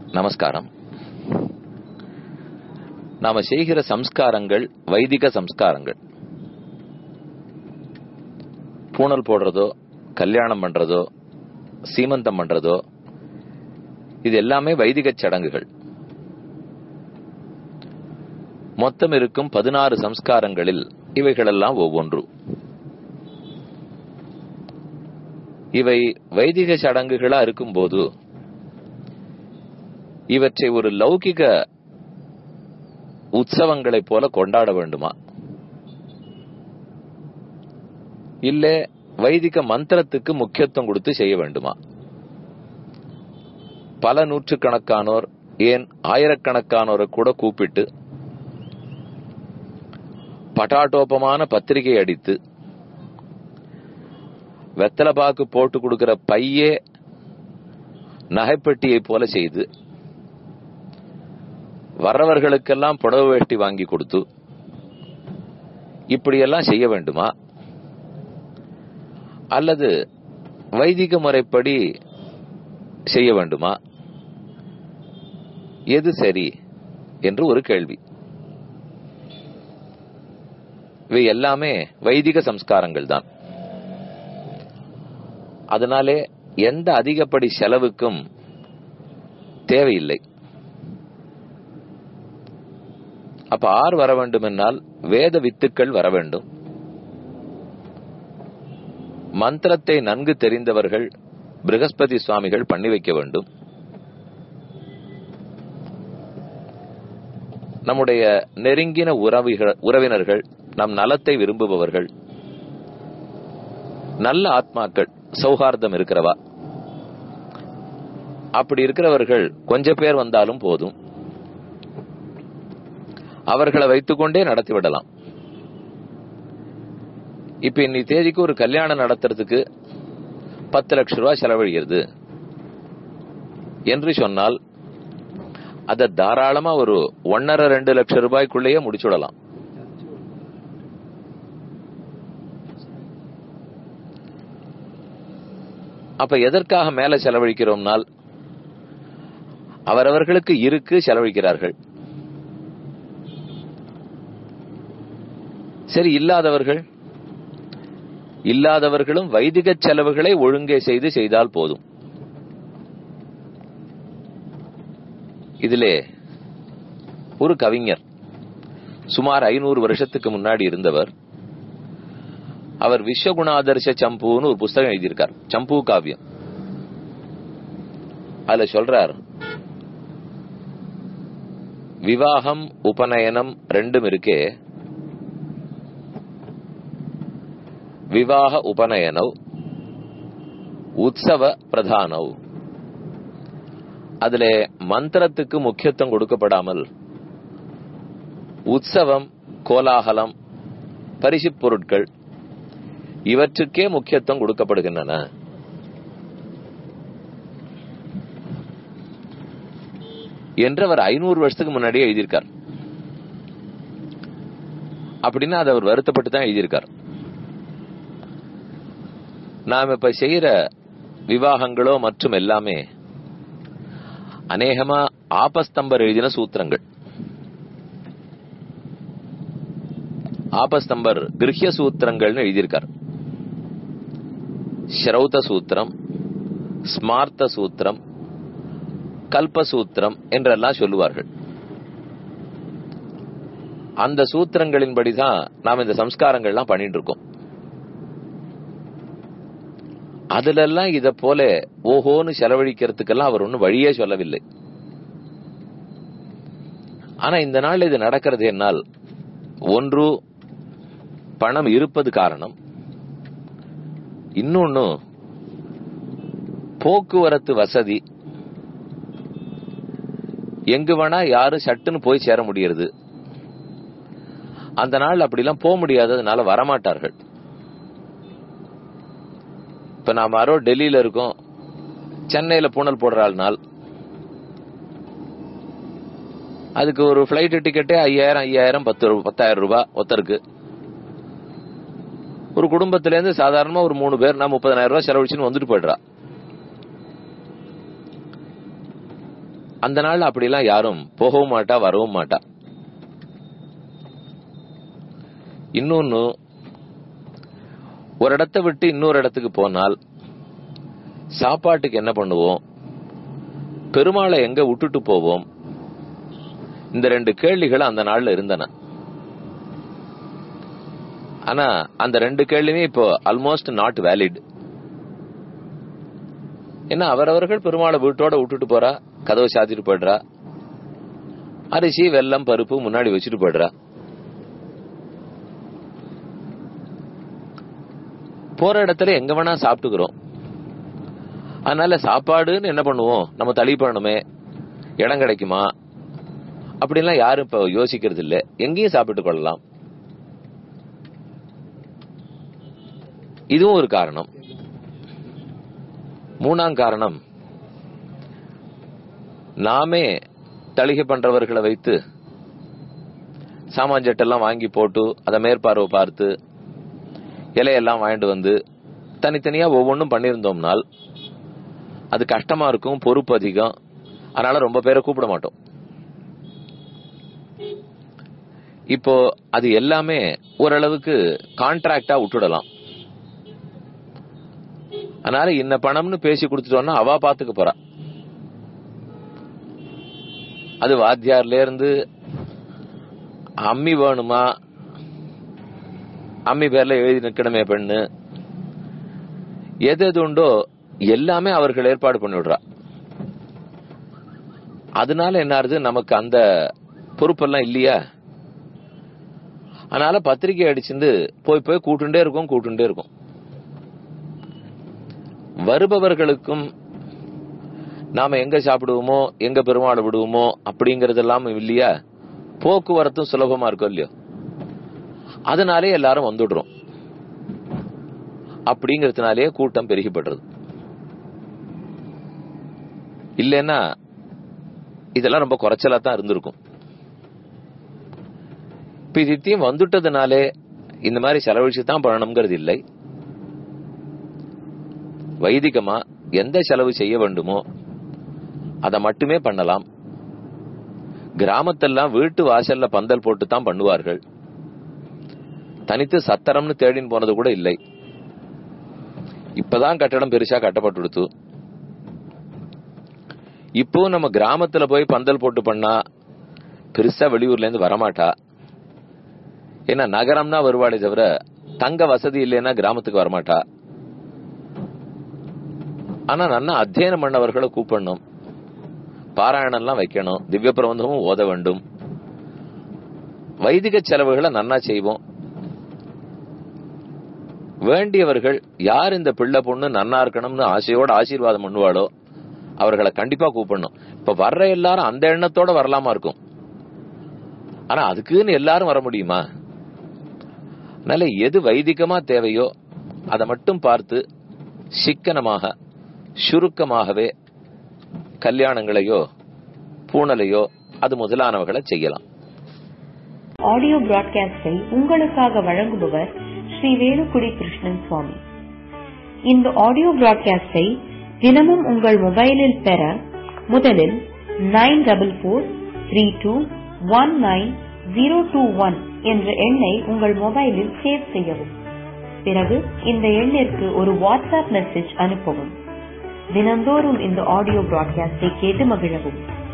நமஸ்காரம் நாம செய்கிற சம்ஸ்காரங்கள் வைதிக சம்ஸ்காரங்கள் பூணல் போடுறதோ கல்யாணம் பண்றதோ சீமந்தம் பண்றதோ இது எல்லாமே வைதிக சடங்குகள் மொத்தம் இருக்கும் பதினாறு சம்ஸ்காரங்களில் இவைகளெல்லாம் ஒவ்வொன்று இவை வைதிக சடங்குகளா இருக்கும்போது இவற்றை ஒரு லௌகிக உற்சவங்களைப் போல கொண்டாட வேண்டுமா இல்ல வைதிக மந்திரத்துக்கு முக்கியத்துவம் கொடுத்து செய்ய வேண்டுமா பல நூற்றுக்கணக்கானோர் ஏன் ஆயிரக்கணக்கானோரை கூட கூப்பிட்டு பட்டாட்டோப்பமான பத்திரிகை அடித்து வெத்தலைபாக்கு போட்டு கொடுக்கிற பையே நகைப்பெட்டியை போல செய்து வர்றவர்களுக்கெல்லாம் புடவை வேட்டி வாங்கி கொடுத்து இப்படியெல்லாம் செய்ய வேண்டுமா அல்லது வைதிக முறைப்படி செய்ய வேண்டுமா எது சரி என்று ஒரு கேள்வி இவை எல்லாமே வைதிக சம்ஸ்காரங்கள் தான் அதனாலே எந்த அதிகப்படி செலவுக்கும் தேவையில்லை அப்ப ஆர் வர வேண்டும் என்னால் வேத வித்துக்கள் வர வேண்டும் மந்திரத்தை நன்கு தெரிந்தவர்கள் பிரகஸ்பதி சுவாமிகள் பண்ணி வைக்க வேண்டும் நம்முடைய நெருங்கின உறவினர்கள் நம் நலத்தை விரும்புபவர்கள் நல்ல ஆத்மாக்கள் சௌஹார்தம் இருக்கிறவா அப்படி இருக்கிறவர்கள் கொஞ்ச பேர் வந்தாலும் போதும் அவர்களை வைத்துக்கொண்டே நடத்தி விடலாம் இப்ப இன்னி தேதிக்கு ஒரு கல்யாணம் நடத்துறதுக்கு பத்து லட்சம் ரூபாய் செலவழிகிறது என்று சொன்னால் அதை தாராளமா ஒரு ஒன்னரை ரெண்டு லட்சம் ரூபாய்க்குள்ளேயே முடிச்சுடலாம் அப்ப எதற்காக மேல செலவழிக்கிறோம்னால் அவரவர்களுக்கு இருக்கு செலவழிக்கிறார்கள் சரி இல்லாதவர்கள் இல்லாதவர்களும் வைதிக செலவுகளை ஒழுங்கே செய்து செய்தால் போதும் இதிலே ஒரு கவிஞர் சுமார் ஐநூறு வருஷத்துக்கு முன்னாடி இருந்தவர் அவர் விஸ்வகுணாதர்ஷ சம்புன்னு ஒரு புஸ்தகம் எழுதியிருக்கார் சம்பு காவியம் அதுல சொல்றார் விவாகம் உபநயனம் ரெண்டும் இருக்கே விவாக உபநயனவ் உற்சவ பிரதானவ் அதுல மந்திரத்துக்கு முக்கியத்துவம் கொடுக்கப்படாமல் உற்சவம் கோலாகலம் பரிசு பொருட்கள் இவற்றுக்கே முக்கியத்துவம் கொடுக்கப்படுகின்றன என்று அவர் ஐநூறு வருஷத்துக்கு முன்னாடியே எழுதியிருக்கார் அப்படின்னா அதை அவர் வருத்தப்பட்டு தான் எழுதியிருக்கார் நாம் இப்ப செய்யற விவாகங்களோ மற்றும் எல்லாமே அநேகமா ஆபஸ்தம்பர் எழுதின சூத்திரங்கள் ஆபஸ்தம்பர் கிரகிய சூத்திரங்கள்னு எழுதியிருக்கார் ஸ்ரௌத சூத்திரம் ஸ்மார்த்த சூத்திரம் கல்பசூத்திரம் என்றெல்லாம் சொல்லுவார்கள் அந்த சூத்திரங்களின்படிதான் நாம் இந்த சம்ஸ்காரங்கள்லாம் பண்ணிட்டு இருக்கோம் அதுல எல்லாம் இத போல ஓஹோன்னு செலவழிக்கிறதுக்கெல்லாம் அவர் ஒன்னும் வழியே சொல்லவில்லை ஆனா இந்த நாள் இது நடக்கிறது என்னால் ஒன்று பணம் இருப்பது காரணம் இன்னொன்னு போக்குவரத்து வசதி எங்கு வேணா யாரும் சட்டுன்னு போய் சேர முடியறது அந்த நாள் அப்படிலாம் போக முடியாததுனால வரமாட்டார்கள் இப்ப நாம யாரோ டெல்லியில இருக்கோம் சென்னையில பூனல் போடுற நாள் அதுக்கு ஒரு பிளைட் டிக்கெட்டே ஐயாயிரம் ஐயாயிரம் பத்து பத்தாயிரம் ரூபாய் ஒத்தருக்கு ஒரு குடும்பத்துல இருந்து சாதாரணமா ஒரு மூணு பேர் நான் முப்பதாயிரம் ரூபாய் செலவழிச்சுன்னு வந்துட்டு போயிடுறா அந்த நாள் அப்படிலாம் யாரும் போகவும் மாட்டா வரவும் மாட்டா இன்னொன்னு ஒரு இடத்தை விட்டு இன்னொரு இடத்துக்கு போனால் சாப்பாட்டுக்கு என்ன பண்ணுவோம் பெருமாளை எங்க விட்டுட்டு போவோம் இந்த ரெண்டு கேள்விகள் அந்த நாள்ல இருந்தன ஆனா அந்த ரெண்டு கேள்வியுமே இப்போ ஆல்மோஸ்ட் நாட் வேலிட் ஏன்னா அவரவர்கள் பெருமாளை வீட்டோட விட்டுட்டு போறா கதவை சாத்திட்டு போயிடுறா அரிசி வெல்லம் பருப்பு முன்னாடி வச்சுட்டு போயிடுறா போற இடத்துல எங்க வேணா சாப்பிட்டுக்கிறோம் அதனால சாப்பாடுன்னு என்ன பண்ணுவோம் நம்ம தளி பண்ணணுமே இடம் கிடைக்குமா அப்படின்லாம் யாரும் இப்ப யோசிக்கிறது இல்ல எங்கேயும் சாப்பிட்டு கொள்ளலாம் இதுவும் ஒரு காரணம் மூணாம் காரணம் நாமே தளிகை பண்றவர்களை வைத்து சாமான் ஜட்டெல்லாம் வாங்கி போட்டு அதை மேற்பார்வை பார்த்து இலையெல்லாம் வாங்கிட்டு வந்து தனித்தனியா ஒவ்வொன்றும் பண்ணியிருந்தோம்னால் அது கஷ்டமா இருக்கும் பொறுப்பு அதிகம் அதனால ரொம்ப பேரை கூப்பிட மாட்டோம் இப்போ அது எல்லாமே ஓரளவுக்கு கான்ட்ராக்டா விட்டுடலாம் அதனால இன்ன பணம்னு பேசி கொடுத்துட்டோம்னா அவா பாத்துக்க போறா அது வாத்தியார்ல இருந்து அம்மி வேணுமா அம்மி பேர்ல எழுதி நிக்கணுமே பெண்ணு எது எது உண்டோ எல்லாமே அவர்கள் ஏற்பாடு பண்ணி விடுறா அதனால என்ன ஆறுது நமக்கு அந்த பொறுப்பெல்லாம் இல்லையா அதனால பத்திரிக்கை அடிச்சிருந்து போய் போய் கூட்டுண்டே இருக்கும் கூட்டுண்டே இருக்கும் வருபவர்களுக்கும் நாம எங்க சாப்பிடுவோமோ எங்க பெருமாள் விடுவோமோ அப்படிங்கறதெல்லாம் இல்லையா போக்குவரத்தும் சுலபமா இருக்கும் இல்லையோ அதனாலே எல்லாரும் வந்துடுறோம் அப்படிங்கறதுனாலே கூட்டம் பெருகிப்படுறது இல்லைன்னா இதெல்லாம் ரொம்ப குறைச்சலா தான் இருந்திருக்கும் இப்ப இது இத்தையும் வந்துட்டதுனாலே இந்த மாதிரி செலவழிச்சு தான் பண்ணணுங்கிறது இல்லை வைதிகமா எந்த செலவு செய்ய வேண்டுமோ அதை மட்டுமே பண்ணலாம் கிராமத்தெல்லாம் வீட்டு வாசல்ல பந்தல் போட்டு தான் பண்ணுவார்கள் தனித்து சத்திரம்னு தேடின்னு போனது கூட இல்லை இப்பதான் கட்டடம் பெருசா கட்டப்பட்டுடுத்து இப்போ நம்ம கிராமத்துல போய் பந்தல் போட்டு பண்ணா பெருசா வெளியூர்ல இருந்து வரமாட்டா ஏன்னா நகரம்னா வருவாளே தவிர தங்க வசதி இல்லைன்னா கிராமத்துக்கு வரமாட்டா ஆனா நல்லா அத்தியனம் பண்ணவர்களை கூப்பிடணும் பாராயணம்லாம் வைக்கணும் திவ்ய பிரபந்தமும் ஓத வேண்டும் வைதிக செலவுகளை நன்னா செய்வோம் வேண்டியவர்கள் யார் இந்த பிள்ளை பொண்ணு நன்னா இருக்கணும்னு ஆசையோட ஆசீர்வாதம் பண்ணுவாளோ அவர்களை கண்டிப்பா கூப்பிடணும் இப்ப வர்ற எல்லாரும் அந்த எண்ணத்தோட வரலாமா இருக்கும் ஆனா அதுக்குன்னு எல்லாரும் வர முடியுமா அதனால எது வைதிகமா தேவையோ அதை மட்டும் பார்த்து சிக்கனமாக சுருக்கமாகவே கல்யாணங்களையோ பூணலையோ அது முதலானவர்களை செய்யலாம் ஆடியோ பிராட்காஸ்டை உங்களுக்காக வழங்குபவர் ஸ்ரீ வேலுக்குடி கிருஷ்ணன் சுவாமி இந்த ஆடியோ பிராட்காஸ்டை தினமும் உங்கள் மொபைலில் பெற முதலில் nine double four three two one nine zero two one என்ற எண்ணை உங்கள் மொபைலில் சேவ் செய்யவும் பிறகு இந்த எண்ணிற்கு ஒரு வாட்ஸ்அப் மெசேஜ் அனுப்பவும் தினந்தோறும் இந்த ஆடியோ பிராட்காஸ்டை கேட்டு மகிழவும்